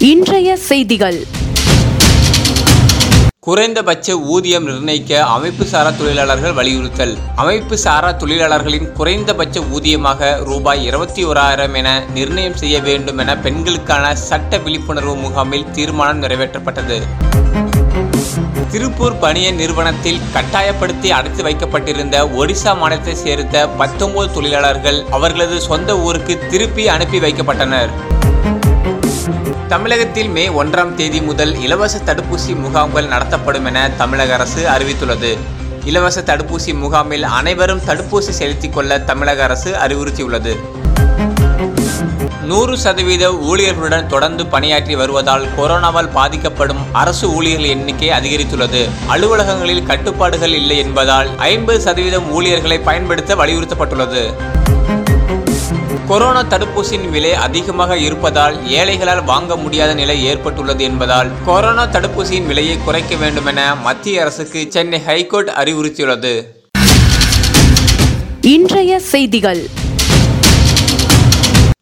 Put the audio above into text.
இன்றைய செய்திகள் குறைந்தபட்ச ஊதியம் நிர்ணயிக்க அமைப்பு சாரா தொழிலாளர்கள் வலியுறுத்தல் அமைப்பு சாரா தொழிலாளர்களின் குறைந்தபட்ச ஊதியமாக ரூபாய் இருபத்தி ஓராயிரம் என நிர்ணயம் செய்ய வேண்டும் என பெண்களுக்கான சட்ட விழிப்புணர்வு முகாமில் தீர்மானம் நிறைவேற்றப்பட்டது திருப்பூர் பனியன் நிறுவனத்தில் கட்டாயப்படுத்தி அடைத்து வைக்கப்பட்டிருந்த ஒடிசா மாநிலத்தை சேர்ந்த பத்தொன்பது தொழிலாளர்கள் அவர்களது சொந்த ஊருக்கு திருப்பி அனுப்பி வைக்கப்பட்டனர் தமிழகத்தில் மே ஒன்றாம் தேதி முதல் இலவச தடுப்பூசி முகாம்கள் நடத்தப்படும் என தமிழக அரசு அறிவித்துள்ளது இலவச தடுப்பூசி முகாமில் அனைவரும் தடுப்பூசி செலுத்திக் கொள்ள தமிழக அரசு அறிவுறுத்தியுள்ளது நூறு சதவீத ஊழியர்களுடன் தொடர்ந்து பணியாற்றி வருவதால் கொரோனாவால் பாதிக்கப்படும் அரசு ஊழியர்கள் எண்ணிக்கை அதிகரித்துள்ளது அலுவலகங்களில் கட்டுப்பாடுகள் இல்லை என்பதால் ஐம்பது சதவீதம் ஊழியர்களை பயன்படுத்த வலியுறுத்தப்பட்டுள்ளது கொரோனா தடுப்பூசியின் விலை அதிகமாக இருப்பதால் ஏழைகளால் வாங்க முடியாத நிலை ஏற்பட்டுள்ளது என்பதால் கொரோனா தடுப்பூசியின் விலையை குறைக்க வேண்டும் என மத்திய அரசுக்கு சென்னை ஹைகோர்ட் அறிவுறுத்தியுள்ளது இன்றைய செய்திகள்